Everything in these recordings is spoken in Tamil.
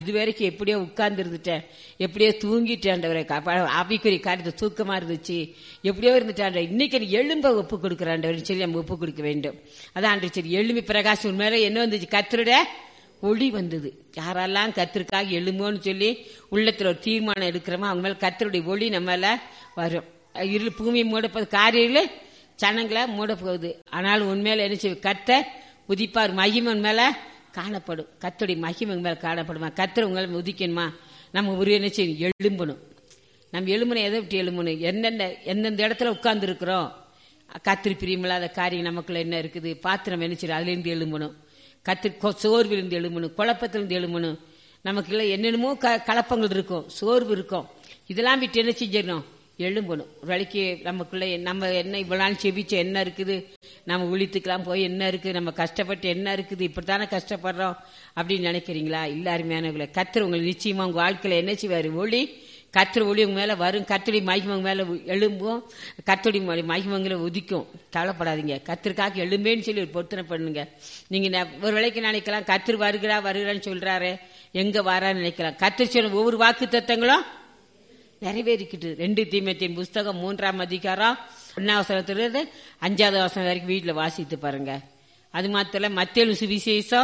இது வரைக்கும் எப்படியோ உட்கார்ந்து இருந்துட்டேன் எப்படியோ தூங்கிட்டேன்டவரை ஆவிக்குரிய காரியத்தை தூக்கமா இருந்துச்சு எப்படியோ இருந்துட்டாண்ட இன்னைக்கு எனக்கு எலும்ப ஒப்பு கொடுக்குறாண்டவர் சொல்லி நம்ம ஒப்பு கொடுக்க வேண்டும் அதான் ஆண்டு சரி எலும்பி பிரகாசம் மேல என்ன வந்துச்சு கத்தருட ஒளி வந்தது யாரெல்லாம் கத்திற்காக எழுமோன்னு சொல்லி உள்ளத்துல ஒரு தீர்மானம் எடுக்கிறோமோ அவங்க மேல கத்தருடைய ஒளி நம்ம மேல வரும் இருள் பூமியை மூடப்போது காரியில் சனங்களை மூட போகுது ஆனால் உண்மையில என்ன செய்யும் கத்த உதிப்பார் மகிமன் மேல காணப்படும் கத்துடைய மகிமை மேல காணப்படுமா கத்தர் உங்களை உதிக்கணுமா நம்ம ஒரு என்ன செய்யணும் எழும்பணும் நம்ம எழும்பணும் எதை விட்டு எழும்பணும் என்னென்ன எந்தெந்த இடத்துல உட்கார்ந்து இருக்கிறோம் கத்திரி பிரியமில்லாத காரியம் நமக்குள்ள என்ன இருக்குது பார்த்து நம்ம என்ன செய்யணும் அதுலேருந்து எழும்பணும் கத்திரி சோர்விலிருந்து எழும்பணும் குழப்பத்திலிருந்து எழும்பணும் நமக்குள்ள என்னென்னமோ க கலப்பங்கள் இருக்கும் சோர்வு இருக்கும் இதெல்லாம் விட்டு என்ன செஞ்சிடணும் எழும்பணும் ஒரு வேலைக்கு நமக்குள்ள நம்ம என்ன இவ்வளவு நாள் செபிச்சு என்ன இருக்குது நம்ம விழித்துக்கலாம் போய் என்ன இருக்குது நம்ம கஷ்டப்பட்டு என்ன இருக்குது இப்படித்தானே கஷ்டப்படுறோம் அப்படின்னு நினைக்கிறீங்களா இல்ல அருமையானவங்கள கத்திர உங்களை நிச்சயமா உங்க வாழ்க்கையில என்ன செய்வாரு ஒளி கத்திர ஒளி உங்க மேல வரும் கத்தடி மகிமங்க மேல எழும்பும் கத்தடி மகிமங்களை உதிக்கும் கவலைப்படாதீங்க கத்திற்காக எழும்பேன்னு சொல்லி ஒரு பொருத்தனை பண்ணுங்க நீங்க ஒரு வேலைக்கு நினைக்கலாம் கத்திர வருகிறா வருகிறான்னு சொல்றாரு எங்க வாரான்னு நினைக்கலாம் கத்திர சொன்ன ஒவ்வொரு வாக்கு தத்தங்களும் நிறைவேறிக்கிட்டு ரெண்டு தீமத்தின் புஸ்தகம் மூன்றாம் அதிகாரம் ஒன்னாவசனத்திலிருந்து அஞ்சாவது அவசரம் வரைக்கும் வீட்டில் வாசித்து பாருங்க அது மாத்திரம் மத்திய சுவிசேஷம்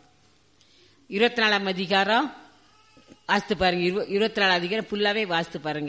இருபத்தி நாலாம் அதிகாரம் வாசித்து பாருங்க இருபத்தி நாலாம் அதிகாரம் ஃபுல்லாவே வாசித்து பாருங்க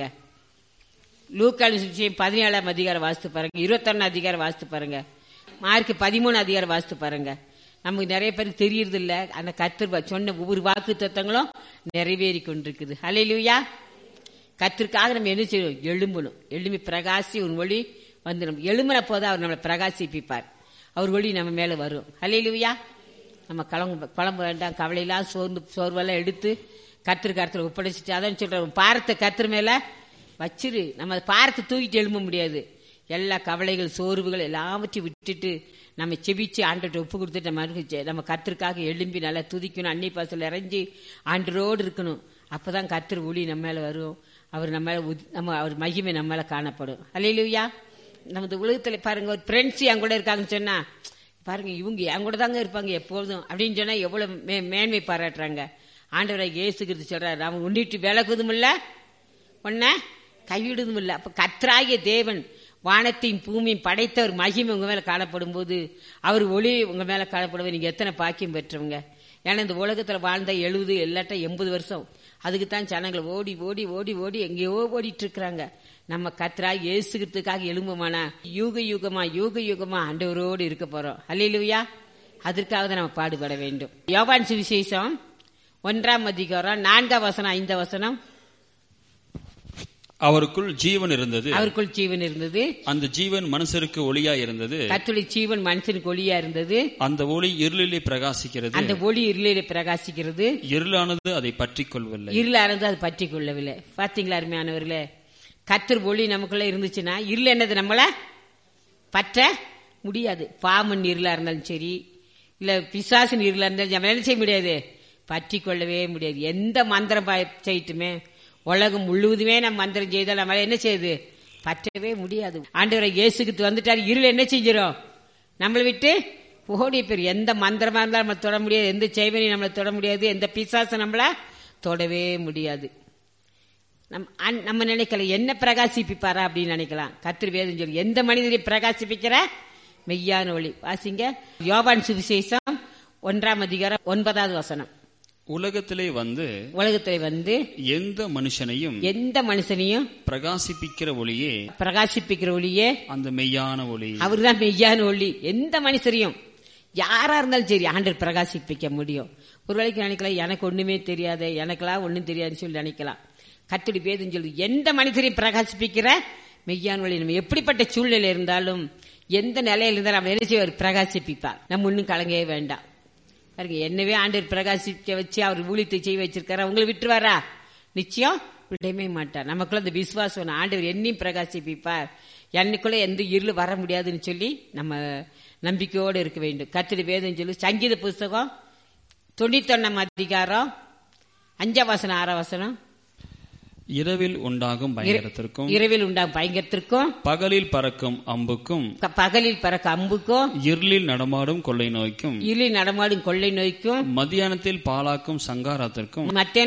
லூக்காலி சுவிசேஷம் பதினேழாம் அதிகாரம் வாசித்து பாருங்க இருபத்தொன்னு அதிகாரம் வாசித்து பாருங்க மார்க் பதிமூணு அதிகாரம் வாசித்து பாருங்க நமக்கு நிறைய பேருக்கு தெரியறது இல்ல அந்த கத்திர சொன்ன ஒவ்வொரு வாக்கு தத்துவங்களும் நிறைவேறி கொண்டிருக்குது ஹலையிலுயா கத்திற்காக நம்ம என்ன செய்யணும் எழும்பணும் எழும்பி பிரகாசி ஒரு ஒளி வந்து நம்ம எழும்பின போது அவர் நம்மளை பிரகாசிப்பிப்பார் அவர் ஒளி நம்ம மேல வரும் ஹலையிலுயா நம்ம கிளம்பு குழம்பு வேண்டாம் கவலையெல்லாம் சோர்ந்து சோர்வெல்லாம் எடுத்து கத்திர கருத்துல ஒப்படைச்சிட்டு அதான் சொல்றோம் பாரத்தை கத்திர மேல வச்சிரு நம்ம பாரத்தை தூக்கிட்டு எழும்ப முடியாது எல்லா கவலைகள் சோர்வுகள் எல்லாவற்றையும் விட்டுட்டு நம்ம செபிச்சு ஆண்டோட்ட ஒப்பு கொடுத்துட்டு நம்ம நம்ம கத்திற்காக எழும்பி நல்லா துதிக்கணும் அன்னி பாசல் இறங்கி ஆண்டரோடு இருக்கணும் அப்பதான் கத்திர ஒளி நம்ம மேல வரும் அவர் நம்ம நம்ம அவர் மகிமை நம்ம மேல காணப்படும் அல்லையிலுயா நமது உலகத்துல பாருங்க ஒரு ஃப்ரெண்ட்ஸ் என் கூட இருக்காங்கன்னு சொன்னா பாருங்க இவங்க என் கூட தாங்க இருப்பாங்க எப்பொழுதும் அப்படின்னு சொன்னா எவ்வளவு மேன்மை பாராட்டுறாங்க ஆண்டவரை இயேசுகிறது சொல்றாரு அவங்க உண்டிட்டு விலகுதும் இல்ல ஒன்ன கைவிடுதும் இல்ல அப்ப கத்ராகிய தேவன் வானத்தையும் பூமியும் படைத்தவர் மகிமை உங்க மேல காணப்படும் போது அவர் ஒளி உங்க மேல காணப்படுவது நீங்க எத்தனை பாக்கியம் பெற்றவங்க ஏன்னா இந்த உலகத்துல வாழ்ந்த எழுபது எல்லாட்ட எண்பது வருஷம் அதுக்கு தான் ஜனங்களை ஓடி ஓடி ஓடி ஓடி எங்கேயோ ஓடிட்டு இருக்கிறாங்க நம்ம கத்ரா ஏசுகிறதுக்காக எழும்புமானா யூக யுகமா யூக யுகமா ஆண்டவரோடு இருக்க போறோம் அல்லையிலுயா அதற்காக தான் நம்ம பாடுபட வேண்டும் யோகான் சுவிசேஷம் ஒன்றாம் அதிகாரம் நான்காம் வசனம் ஐந்தாம் வசனம் அவருக்குள் ஜீவன் இருந்தது அவருக்குள் ஜீவன் இருந்தது அந்த ஜீவன் மனுஷருக்கு ஒளியா இருந்தது கத்துளி ஜீவன் மனுஷனுக்கு ஒளியா இருந்தது அந்த ஒளி இருளிலே பிரகாசிக்கிறது அந்த ஒளி இருளிலே பிரகாசிக்கிறது இருளானது அதை பற்றிக் கொள்ளவில்லை இருளானது அது பற்றி கொள்ளவில்லை பாத்தீங்களா அருமையானவர்களே கத்தர் ஒளி நமக்குள்ள இருந்துச்சுன்னா இருள் என்னது நம்மள பற்ற முடியாது பாமன் இருளா இருந்தாலும் சரி இல்ல பிசாசின் இருளா இருந்தாலும் நம்ம என்ன செய்ய முடியாது பற்றி கொள்ளவே முடியாது எந்த மந்திரம் செய்யட்டுமே உலகம் முழுவதுமே நம்ம மந்திரம் செய்தால் நம்மளால என்ன செய்யுது பற்றவே முடியாது ஆண்டவரை இயேசுக்கு வந்துட்டாரு இருள் என்ன செஞ்சிடும் நம்மளை விட்டு ஓடி பேர் எந்த மந்திரமா இருந்தாலும் நம்ம தொட முடியாது எந்த செய்வனையும் நம்மளை தொட முடியாது எந்த பிசாசம் நம்மள தொடவே முடியாது நம்ம நினைக்கல என்ன பிரகாசிப்பிப்பாரா அப்படின்னு நினைக்கலாம் கத்திரி வேதம் சொல்லி எந்த மனிதரை பிரகாசிப்பிக்கிற மெய்யான ஒளி வாசிங்க யோபான் சுவிசேஷம் ஒன்றாம் அதிகாரம் ஒன்பதாவது வசனம் உலகத்திலே வந்து உலகத்திலே வந்து எந்த மனுஷனையும் எந்த மனுஷனையும் பிரகாசிப்பிக்கிற ஒளியே பிரகாசிப்பிக்கிற ஒளியே அந்த மெய்யான ஒளி அவர்தான் மெய்யான ஒளி எந்த மனுஷரையும் யாரா இருந்தாலும் சரி ஆண்டர் பிரகாசிப்பிக்க முடியும் ஒரு வேளைக்கு நினைக்கலாம் எனக்கு ஒண்ணுமே தெரியாது எனக்கெல்லாம் ஒண்ணும் தெரியாதுன்னு சொல்லி நினைக்கலாம் கத்துடி பேதுன்னு சொல்லி எந்த மனிதரையும் பிரகாசிப்பிக்கிற மெய்யான ஒளி நம்ம எப்படிப்பட்ட சூழ்நிலை இருந்தாலும் எந்த நிலையில இருந்தாலும் நம்ம என்ன செய்வார் பிரகாசிப்பிப்பார் நம்ம ஒன்னும் கலங்கவே வேண்டாம் பாருங்க என்னவே ஆண்டவர் பிரகாசிக்க வச்சு அவர் ஊழியத்தை செய்ய வச்சிருக்காரு அவங்களை விட்டுருவாரா நிச்சயம் விடவே மாட்டார் நமக்குள்ள அந்த விசுவாசம் ஆண்டவர் என்னையும் பிரகாசிப்பிப்பார் என்னைக்குள்ள எந்த இருள் வர முடியாதுன்னு சொல்லி நம்ம நம்பிக்கையோடு இருக்க வேண்டும் கத்திரி வேதம் சொல்லி சங்கீத புஸ்தகம் தொண்ணூத்தொன்னாம் அதிகாரம் அஞ்சாம் வசனம் ஆறாம் வசனம் இரவில் உண்டாகும் பயங்கரத்திற்கும் இரவில் உண்டாகும் பயங்கரத்திற்கும் பகலில் பறக்கும் அம்புக்கும் க- பகலில் பறக்க அம்புக்கும் இருளில் நடமாடும் கொள்ளை நோய்க்கும் இருளில் நடமாடும் கொள்ளை நோய்க்கும் மத்தியானத்தில் பாலாக்கும் சங்காரத்திற்கும் மத்திய